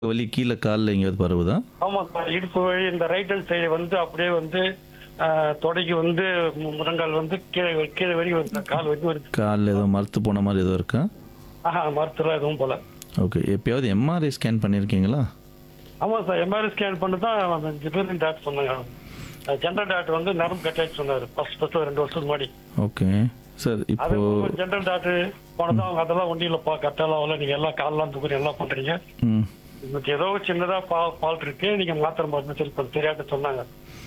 வலி கீழே காலில் எங்கேயாவது பரவுதா ஆமா சார் இடுப்பு வழி இந்த ரைட் ஹேண்ட் சைடு வந்து அப்படியே வந்து ஆஹ், தொடைக்கு வந்து மு- முழங்கால் வந்து கீழே கீழே வரைக்கும் வருது சார். கால் வரைக்கும் வருது காலில் ஏதோ மறுத்து போன மாதிரி ஏதோ இருக்கா ஆஹா மருத்துவம் எதுவும் போல ஓகே எப்பயாவது எம்ஆர்ஐ ஸ்கேன் பண்ணியிருக்கீங்களா ஆமா சார் எம்ஆர்ஐ ஸ்கேன் பண்ணி தான் ஜிபேரின் டாக்டர் சொன்னாங்க ஜென்ரல் டாக்டர் வந்து நரம்பு கட்டாச்சு சொன்னாரு ஃபர்ஸ்ட் ஃபர்ஸ்ட் ரெண்டு வருஷத்துக்கு முன்னாடி ஓகே சார் அது இப்போ ஜென்ரல் டாக்டர் போனதும் அவங்க அதெல்லாம் ஒன்றும் இல்லைப்பா கரெக்டாலாம் வரல நீங்க எல்லாம் கால்லாம் தூக்குறீங்க எல்லாம் பண்றீங்க ம் உங்களுக்கு ஏதோ சின்னதா ஃபால் ஃபால்ட் இருக்கு நீங்க மாத்திரை மருந்து சரி பண்ண தெரியாத சொன்னாங்க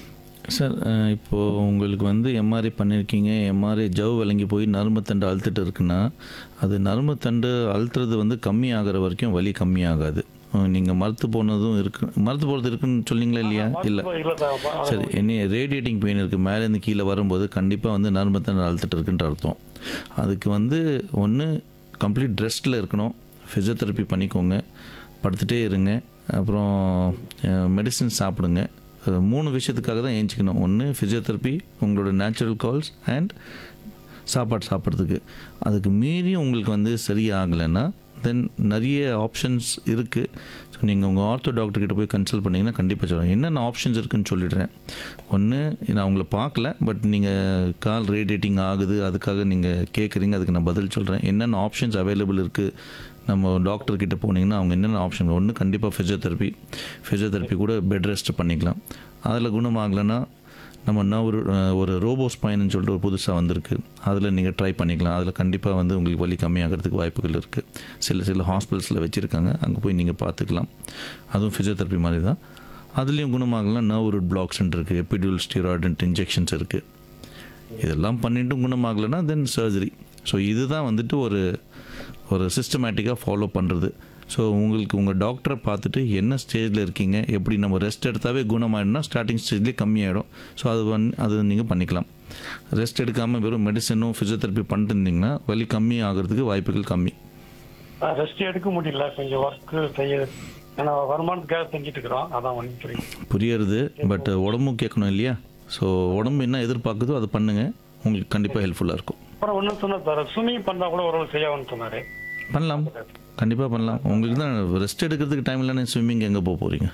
சார் அஹ், இப்போ உங்களுக்கு வந்து எம்ஆர்ஐ பண்ணியிருக்கீங்க எம்ஆர்ஐ ஜவ் விளங்கி போய் நரம்பு தண்டு அழுத்துட்டு இருக்குன்னா அது நரம்பு தண்டு அழுத்துறது வந்து கம்மி ஆகிற வரைக்கும் வலி கம்மியாகாது நீங்கள் மறுத்து போனதும் இருக்கு மறுத்து போகிறது இருக்குன்னு சொன்னீங்களா இல்லையா இல்லை மருத்துவம் இல்ல சார் சரி என்ன ரேடியேட்டிங் பெயின் இருக்குது மேலேருந்து கீழே வரும்போது கண்டிப்பாக வந்து நரம்பு தண்டு அழுத்துட்டு இருக்குன்ற அர்த்தம் அதுக்கு வந்து ஒன்று கம்ப்ளீட் ரெஸ்ட்டில் இருக்கணும் ஃபிசியோதெரப்பி பண்ணிக்கோங்க படுத்துகிட்டே இருங்க அப்புறம் மெடிசின் சாப்பிடுங்க அது மூணு விஷயத்துக்காக தான் ஏஞ்சிக்கணும் ஒன்று ஃபிசியோதெரப்பி உங்களோட நேச்சுரல் கால்ஸ் அண்ட் சாப்பாடு சாப்பிட்றதுக்கு அதுக்கு மீறியும் உங்களுக்கு வந்து சரியாகலைன்னா தென் நிறைய ஆப்ஷன்ஸ் இருக்குது ஸோ நீங்கள் உங்கள் ஆர்த்தோ டாக்டர் கிட்ட போய் கன்சல்ட் பண்ணிங்கன்னா கண்டிப்பாக சொல்லுவேன் என்னென்ன ஆப்ஷன்ஸ் இருக்குன்னு சொல்லிடுறேன் ஒன்று நான் உங்களை பார்க்கல பட் நீங்கள் கால் ரேடியேட்டிங் ஆகுது அதுக்காக நீங்கள் கேட்குறீங்க அதுக்கு நான் பதில் சொல்கிறேன் என்னென்ன ஆப்ஷன்ஸ் அவைலபிள் இருக்குது நம்ம டாக்டர் கிட்ட போனீங்கன்னா அவங்க என்னென்ன ஆப்ஷன் ஒன்று கண்டிப்பாக ஃபிசியோதெரப்பி ஃபிசியோதெரப்பி கூட பெட் ரெஸ்ட் பண்ணிக்கலாம் அதில் குணமாகலைன்னா நம்ம என்ன ஒரு அஹ், ஒரு ரோபோ ஸ்பைன்னு சொல்லிட்டு ஒரு புதுசாக வந்திருக்கு அதில் நீங்கள் ட்ரை பண்ணிக்கலாம் அதில் கண்டிப்பாக வந்து உங்களுக்கு வலி கம்மியாகிறதுக்கு வாய்ப்புகள் இருக்குது சில சில ஹாஸ்பிட்டல்ஸில் வச்சுருக்காங்க அங்கே போய் நீங்கள் பார்த்துக்கலாம் அதுவும் ஃபிசியோதெரப்பி மாதிரி தான் அதுலேயும் குணமாகலாம் நர்வ் ரூட் பிளாக்ஸ் இருக்குது எபிடியூல் ஸ்டீராய்டன்ட் இன்ஜெக்ஷன்ஸ் இருக்குது இதெல்லாம் பண்ணிட்டும் குணமாகலைன்னா தென் சர்ஜரி ஸோ இதுதான் வந்துட்டு ஒரு ஒரு சிஸ்டமேட்டிக்காக ஃபாலோ பண்ணுறது ஸோ உங்களுக்கு உங்கள் டாக்டரை பார்த்துட்டு என்ன ஸ்டேஜில் இருக்கீங்க எப்படி நம்ம ரெஸ்ட் எடுத்தாவே குணமாயிடும்னா ஸ்டார்டிங் ஸ்டேஜ்லேயே கம்மியாயிடும் ஸோ அது வந்து அது நீங்கள் பண்ணிக்கலாம் ரெஸ்ட் எடுக்காமல் வெறும் மெடிசனும் ஃபிசியோதெரப்பி பண்ணிட்டு இருந்தீங்கன்னா வலி கம்மி ஆகிறதுக்கு வாய்ப்புகள் கம்மி ரெஸ்ட் எடுக்க முடியல கொஞ்சம் ஒர்க் செய்ய ஏன்னா வருமானத்துக்காக செஞ்சுட்டு இருக்கிறோம் அதான் ஒன்றும் புரியுது புரியறது பட் உடம்பும் கேட்கணும் இல்லையா ஸோ உடம்பு என்ன எதிர்பார்க்குதோ அதை பண்ணுங்கள் உங்களுக்கு கண்டிப்பாக ஹெல்ப்ஃபுல்லாக இருக்கும் அப்புறம் ஒன்றும் சொன்னார் சார் ஸ்விம்மிங் பண்ணா கூட ஓரளவு செய்யாதுன்னு சொன்னாரு பண்ணலாம் கண்டிப்பாக பண்ணலாம் உங்களுக்கு தான் ரெஸ்ட் எடுக்கிறதுக்கு டைம் இல்லைன்னா ஸ்விம்மிங் எங்கே போக போகிறீங்க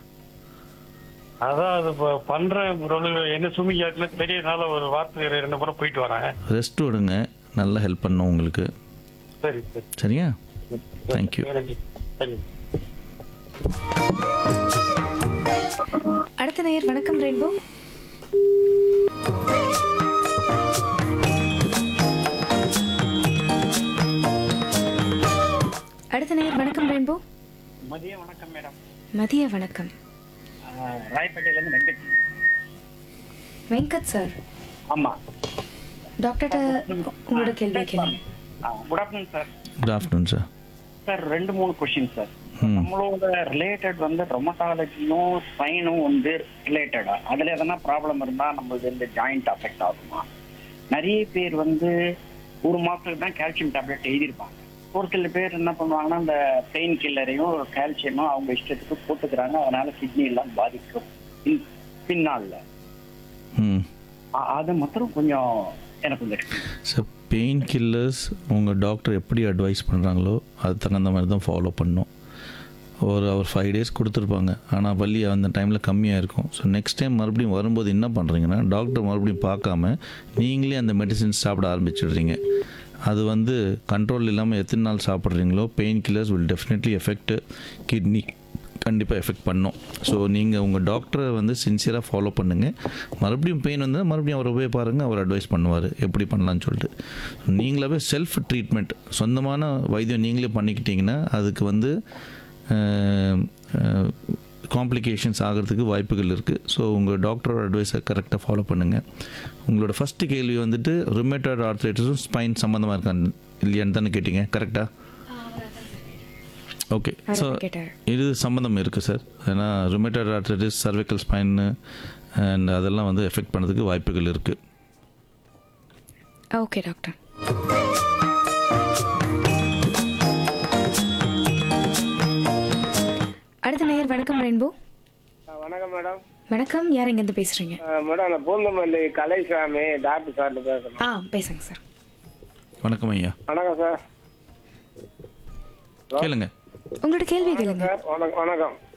அதான் அது இப்ப பண்றேன் ஓரளவு என்ன ஸ்விம்மிங் ஆகல தெரியனால ஒரு வாரத்துக்கு ரெண்டு முறை போயிட்டு வரேன் ரெஸ்ட் விடுங்க நல்லா ஹெல்ப் பண்ணும் உங்களுக்கு சரி சரி சரியா தேங்க்யூ தேங்க்யூ தேங்க்யூ அடுத்த நேயர் வணக்கம் ரெயின்போ அடுத்த நேயர் வணக்கம் ரெயின்போ மதிய வணக்கம் மேடம் மதிய வணக்கம் ஆஹ் ராயப்பேட்டையிலேருந்து வெங்கட் வெங்கட் சார் ஆமா டாக்டர்கிட்ட உங்களோட கேள்வி கேளுங்க good afternoon sir good afternoon sir sir ரெண்டு மூணு கொஸ்டின் சார் ம் நம்மளோட ரிலேட்டட் வந்து ரொமட்டாலஜியும் ஸ்பைனும் வந்து ரிலேட்டடா அதுல எதனா ப்ராப்ளம் இருந்தா நம்மளுக்கு இந்த ஜாயிண்ட் அஃபெக்ட் ஆகுமா நிறைய பேர் வந்து ஒரு மாசத்துக்கு தான் கால்சியம் டேப்லெட் எழுதியிருப்பாங்க ஒரு சில பேர் என்ன பண்ணுவாங்கன்னா இந்த பெயின் கில்லரையும் கால்சியமும் அவங்க இஷ்டத்துக்கு போட்டுக்கிறாங்க அதனால கிட்னி எல்லாம் பாதிக்கும் பின்- பின்னால ம் அ- அது மாத்திரம் கொஞ்சம் எனக்கு கொஞ்சம் ஸோ பெயின் கில்லர்ஸ் உங்கள் டாக்டர் எப்படி அட்வைஸ் பண்ணுறாங்களோ அது தகுந்த மாதிரி தான் ஃபாலோ பண்ணணும் ஒரு அவர் ஃபைவ் டேஸ் கொடுத்துருப்பாங்க ஆனால் வலி அந்த டைமில் கம்மியாக இருக்கும் ஸோ நெக்ஸ்ட் டைம் மறுபடியும் வரும்போது என்ன பண்ணுறீங்கன்னா டாக்டர் மறுபடியும் பார்க்காம நீங்களே அந்த மெடிசின்ஸ் சாப்பிட ஆரம்பிச்சிடுறீங்க அது வந்து கண்ட்ரோல் இல்லாமல் எத்தனை நாள் சாப்பிட்றீங்களோ pain killers will definitely effect kidney கண்டிப்பாக எஃபெக்ட் பண்ணும் ஸோ நீங்கள் உங்கள் டாக்டரை வந்து சின்சியராக ஃபாலோ பண்ணுங்கள் மறுபடியும் பெயின் வந்தால் மறுபடியும் அவரை போய் பாருங்கள் அவர் அட்வைஸ் பண்ணுவார் எப்படி பண்ணலான்னு சொல்லிட்டு நீங்களாவே செல்ஃப் ட்ரீட்மெண்ட் சொந்தமான வைத்தியம் நீங்களே பண்ணிக்கிட்டீங்கன்னா அதுக்கு வந்து காம்ப்ளிகேஷன்ஸ் ஆகிறதுக்கு வாய்ப்புகள் இருக்குது ஸோ உங்கள் டாக்டரோட அட்வைஸை கரெக்டாக ஃபாலோ பண்ணுங்கள் உங்களோட ஃபஸ்ட்டு கேள்வி வந்துட்டு ருமேட்டாய்டு ஆர்த்ரைட்டிஸும் ஸ்பைன் சம்மந்தமாக இருக்கான்னு இல்லையான்னு தானே கேட்டிங்க கரெக்டாக ஓகே ஸோ அவர் கேட்டார் இது சம்மந்தம் இருக்குது சார் ஏன்னா ருமேட்டாய்டு ஆர்த்ரைட்டிஸ் சர்விக்கல் ஸ்பைன்னு அண்ட் அதெல்லாம் வந்து எஃபெக்ட் பண்ணுறதுக்கு வாய்ப்புகள் இருக்குது ஓகே டாக்டர் அடுத்த நேயர் வணக்கம் ரெயின்போ ஆ, வணக்கம் மேடம் வணக்கம் யார் எங்கேருந்து பேசுறீங்க ஆ, மேடம் நான் பூந்தமல்லி கலைசாமி டாக்டர் சார்ட்டு பேசுகிறேன் ஆ பேசுங்க சார் வணக்கம் ஐயா வணக்கம் சார் கேளுங்க உங்களோட கேள்வி கேளுங்க சார் வணக்கம் வணக்கம்